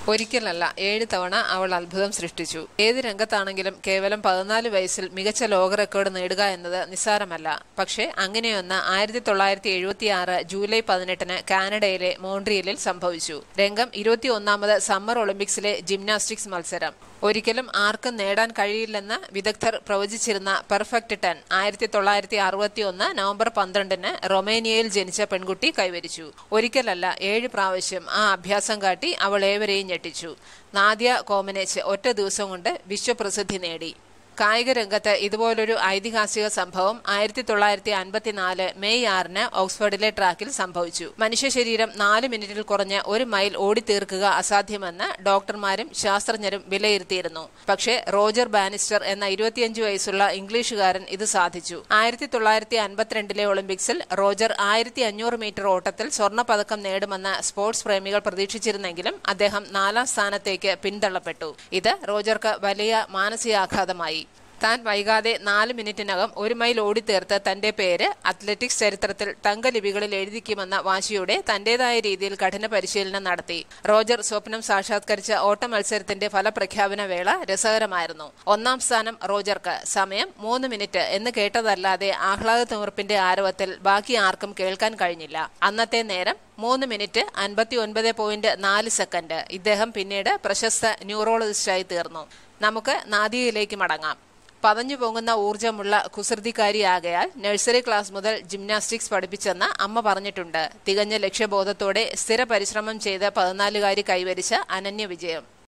ഒരിക്കലല്ല ഏഴ് തവണ അവൾ അത്ഭുതം സൃഷ്ടിച്ചു ഏത് രംഗത്താണെങ്കിലും കേവലം പതിനാല് വയസ്സിൽ മികച്ച ലോക റെക്കോർഡ് നേടുക എന്നത് നിസ്സാരമല്ല പക്ഷേ അങ്ങനെയൊന്ന് ആയിരത്തി തൊള്ളായിരത്തി എഴുപത്തിയാറ് ജൂലൈ പതിനെട്ടിന് കാനഡയിലെ മോൺട്രിയലിൽ സംഭവിച്ചു രംഗം ഇരുപത്തിയൊന്നാമത് സമ്മർ ഒളിമ്പിക്സിലെ ജിംനാസ്റ്റിക്സ് മത്സരം ഒരിക്കലും ആർക്കും നേടാൻ കഴിയില്ലെന്ന് വിദഗ്ധർ പ്രവചിച്ചിരുന്ന പെർഫെക്റ്റ് ടെൻ ആയിരത്തി തൊള്ളായിരത്തി അറുപത്തി ഒന്ന് നവംബർ പന്ത്രണ്ടിന് റൊമേനിയയിൽ ജനിച്ച പെൺകുട്ടി കൈവരിച്ചു ഒരിക്കലല്ല ഏഴ് പ്രാവശ്യം ആ അഭ്യാസം കാട്ടി അവൾ ഏവരെയും ഞെട്ടിച്ചു നാദ്യ കോമനേച്ച് ഒറ്റ ദിവസം കൊണ്ട് വിശ്വപ്രസിദ്ധി നേടി കായിക രംഗത്ത് ഇതുപോലൊരു ഐതിഹാസിക സംഭവം ആയിരത്തി തൊള്ളായിരത്തി അൻപത്തിനാല് മെയ് ആറിന് ഓക്സ്ഫോർഡിലെ ട്രാക്കിൽ സംഭവിച്ചു മനുഷ്യ ശരീരം നാല് മിനിറ്റിൽ കുറഞ്ഞ് ഒരു മൈൽ ഓടിത്തീർക്കുക അസാധ്യമെന്ന് ഡോക്ടർമാരും ശാസ്ത്രജ്ഞരും വിലയിരുത്തിയിരുന്നു പക്ഷേ റോജർ ബാനിസ്റ്റർ എന്ന ഇരുപത്തിയഞ്ച് വയസ്സുള്ള ഇംഗ്ലീഷുകാരൻ ഇത് സാധിച്ചു ആയിരത്തി തൊള്ളായിരത്തി അൻപത്തിരണ്ടിലെ ഒളിമ്പിക്സിൽ റോജർ ആയിരത്തി അഞ്ഞൂറ് മീറ്റർ ഓട്ടത്തിൽ സ്വർണ്ണ പതക്കം നേടുമെന്ന് സ്പോർട്സ് പ്രേമികൾ പ്രതീക്ഷിച്ചിരുന്നെങ്കിലും അദ്ദേഹം നാലാം സ്ഥാനത്തേക്ക് പിന്തള്ളപ്പെട്ടു ഇത് റോജർക്ക് വലിയ മാനസികാഘാതമായി താൻ വൈകാതെ നാല് മിനിറ്റിനകം ഒരു മൈൽ ഓടിത്തീർത്ത് തന്റെ പേര് അത്ലറ്റിക്സ് ചരിത്രത്തിൽ തങ്കലിപികളിൽ എഴുതിക്കുമെന്ന വാശിയോടെ തന്റേതായ രീതിയിൽ കഠിന പരിശീലനം നടത്തി റോജർ സ്വപ്നം സാക്ഷാത്കരിച്ച ഓട്ട മത്സരത്തിന്റെ ഫലപ്രഖ്യാപന വേള രസകരമായിരുന്നു ഒന്നാം സ്ഥാനം റോജർക്ക് സമയം മൂന്ന് മിനിറ്റ് എന്ന് കേട്ടതല്ലാതെ ആഹ്ലാദ തിമിർപ്പിന്റെ ആരവത്തിൽ ബാക്കി ആർക്കും കേൾക്കാൻ കഴിഞ്ഞില്ല അന്നത്തെ നേരം മൂന്ന് മിനിറ്റ് അൻപത്തി ഒൻപത് പോയിന്റ് നാല് സെക്കൻഡ് ഇദ്ദേഹം പിന്നീട് പ്രശസ്ത ന്യൂറോളജിസ്റ്റായി തീർന്നു നമുക്ക് നാദികയിലേക്ക് മടങ്ങാം പതഞ്ഞു പൊങ്ങുന്ന ഊർജമുള്ള കുസൃതിക്കാരിയാകയാൽ നഴ്സറി ക്ലാസ് മുതൽ ജിംനാസ്റ്റിക്സ് പഠിപ്പിച്ചെന്ന് അമ്മ പറഞ്ഞിട്ടുണ്ട് തികഞ്ഞ ലക്ഷ്യബോധത്തോടെ സ്ഥിര പരിശ്രമം ചെയ്ത് പതിനാലുകാരി കൈവരിച്ച അനന്യ വിജയം